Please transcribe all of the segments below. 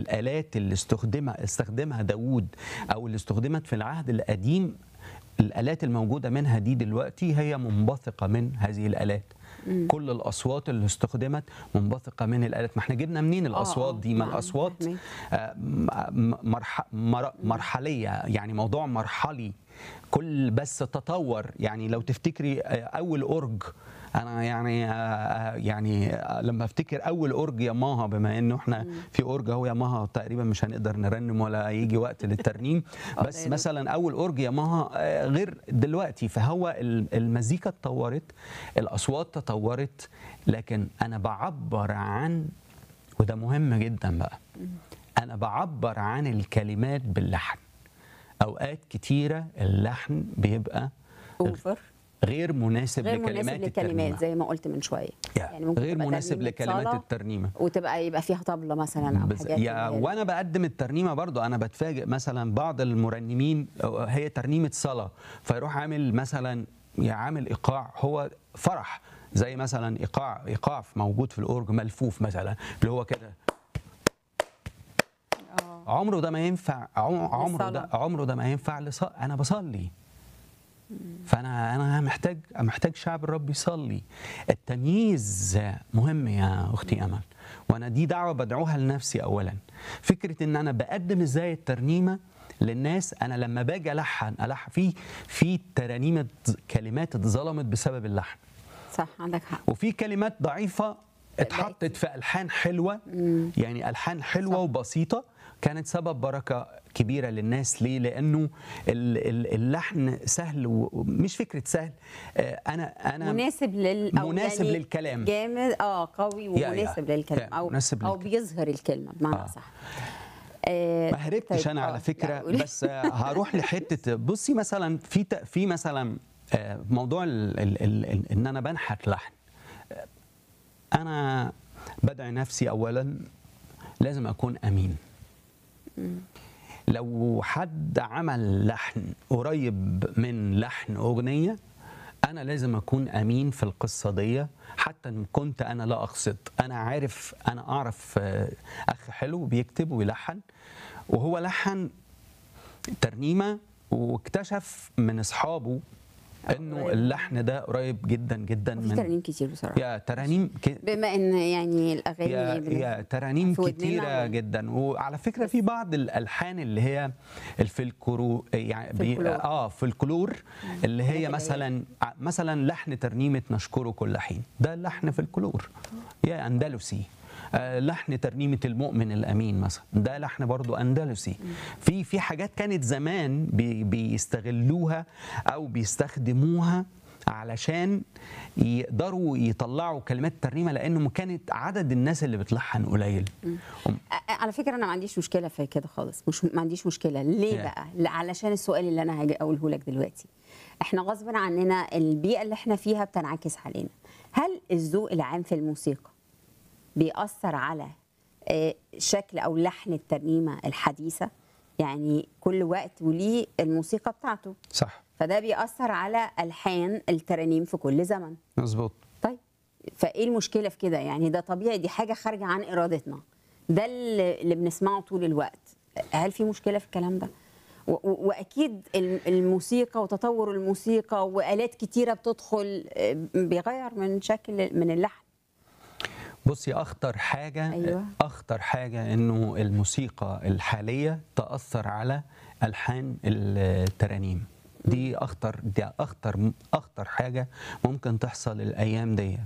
الالات اللي استخدمها استخدمها داوود او اللي استخدمت في العهد القديم الالات الموجوده منها دي دلوقتي هي منبثقه من هذه الالات كل الاصوات اللي استخدمت منبثقه من الالات ما احنا جبنا منين الاصوات آه، دي ما نعم، الاصوات فاهمة. آه، م- مرح مر- مرحليه يعني موضوع مرحلي كل بس تطور يعني لو تفتكري آه، اول اورج انا يعني آه، يعني آه، لما افتكر اول اورج ياماها بما انه احنا في اورج اهو ياماها تقريبا مش هنقدر نرنم ولا يجي وقت للترنيم آه، بس ده مثلا اول اورج ياماها آه، غير دلوقتي فهو ال- المزيكا اتطورت الاصوات تطورت لكن انا بعبر عن وده مهم جدا بقى انا بعبر عن الكلمات باللحن اوقات كتيره اللحن بيبقى اوفر غير مناسب غير لكلمات مناسب الترنيمه للكلمات زي ما قلت من شويه يعني غير تبقى مناسب ترنيمة لكلمات صلاة الترنيمه وتبقى يبقى فيها طبلة مثلا او بس حاجات يا اللي هي- وانا بقدم الترنيمه برضو انا بتفاجئ مثلا بعض المرنمين هي ترنيمه صلاه فيروح عامل مثلا عامل ايقاع هو فرح زي مثلا ايقاع ايقاع موجود في الاورج ملفوف مثلا اللي هو كده آه. عمره ده ما ينفع عم- عمره ده للصلاة. عمره ده ما ينفع لص... انا بصلي فانا انا محتاج محتاج شعب الرب يصلي التمييز مهم يا اختي امل وانا دي دعوه بدعوها لنفسي اولا فكره ان انا بقدم ازاي الترنيمه للناس انا لما باجي الحن الحن في في ترانيم ات- كلمات اتظلمت بسبب اللحن صح عندك حق وفي كلمات ضعيفة اتحطت في ألحان حلوة يعني ألحان حلوة صح. وبسيطة كانت سبب بركة كبيرة للناس ليه؟ لأنه ال- ال- اللحن سهل ومش فكرة سهل آه، أنا أنا مناسب لل أو مناسب يعني للكلام. جامد اه قوي يا- ومناسب يا. للكلام يا، او مناسب او للكلام. بيظهر الكلمه بمعنى آه. اصح آه ما هربتش طيب، انا آه، على لا، فكره قولي. بس آه، هروح لحته بصي مثلا في ت- في مثلا آه، موضوع ال ال ال ال ان انا بنحت لحن آه، انا بدعي نفسي اولا لازم اكون امين لو حد عمل لحن قريب من لحن اغنيه انا لازم اكون امين في القصه دي حتى ان كنت انا لا اقصد انا عارف انا اعرف آه، اخ حلو بيكتب ويلحن وهو لحن ترنيمه واكتشف من اصحابه انه قريب. اللحن ده قريب جدا جدا وفي من ترانيم كتير بصراحه يا ترانيم ك... بما ان يعني الاغاني يا بن- يا ترانيم في ودننا كتيره وال- جدا وعلى فكره في بعض الالحان اللي هي الفلكلور يعني بي فلكلور. اه فلكلور اللي هي اللي هي- مثلا ع- مثلا لحن ترنيمه نشكره كل حين ده لحن فلكلور يا اندلسي آه، لحن ترنيمه المؤمن الامين مثلا ده لحن برضو اندلسي في في حاجات كانت زمان بي بيستغلوها او بيستخدموها علشان يقدروا يطلعوا كلمات ترنيمه لانه كانت عدد الناس اللي بتلحن قليل هم- آه، على فكره انا ما عنديش مشكله في كده خالص مش ما عنديش مشكله ليه Yeah. بقى لا، علشان السؤال اللي انا هاجي اقوله لك دلوقتي احنا غصب عننا البيئه اللي احنا فيها بتنعكس علينا هل الذوق العام في الموسيقى بيأثر على آه، شكل او لحن الترنيمه الحديثه يعني كل وقت وليه الموسيقى بتاعته صح فده بيأثر على ألحان الترانيم في كل زمن مظبوط طيب فايه المشكله في كده يعني ده طبيعي دي حاجه خارجه عن ارادتنا ده اللي اللي بنسمعه طول الوقت هل في مشكله في الكلام ده و- و- واكيد الم- الموسيقى وتطور الموسيقى والات كتيره بتدخل آه، بيغير من شكل من اللحن بصي اخطر حاجه أيوة. اخطر حاجه انه الموسيقى الحاليه تاثر على الحان الترانيم دي اخطر دي اخطر اخطر حاجه ممكن تحصل الايام دي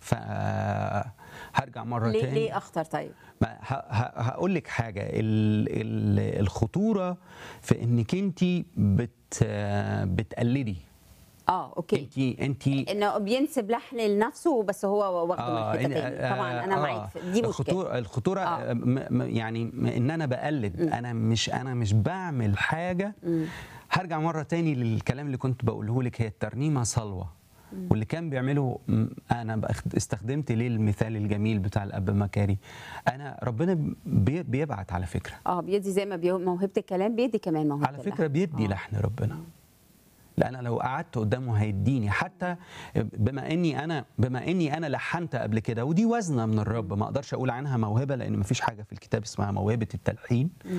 فهرجع مره ليه تاني ليه اخطر طيب ما ه- ه- هقول لك حاجه ال- ال- الخطوره في انك انت بت بتقلدي اه اوكي انت انت انه بينسب لحن لنفسه بس هو واخده من حته إن- تاني طبعا انا آه، معاك في- دي مشكله الخطوره الخطوره آه. آه. م م يعني م ان انا بقلد انا مش انا مش بعمل حاجه هرجع مره تاني للكلام اللي كنت بقوله لك هي الترنيمه صلوه واللي كان بيعمله م- انا بأخد- استخدمت ليه المثال الجميل بتاع الاب مكاري انا ربنا بي بيبعت على فكره اه بيدي زي ما بي- موهبه الكلام بيدي كمان موهبه على فكره اللحن. بيدي آه. لحن ربنا لان لو قعدت قدامه هيديني حتى بما اني انا بما اني انا لحنت قبل كده ودي وزنه من الرب ما اقدرش اقول عنها موهبه لان ما فيش حاجه في الكتاب اسمها موهبه التلحين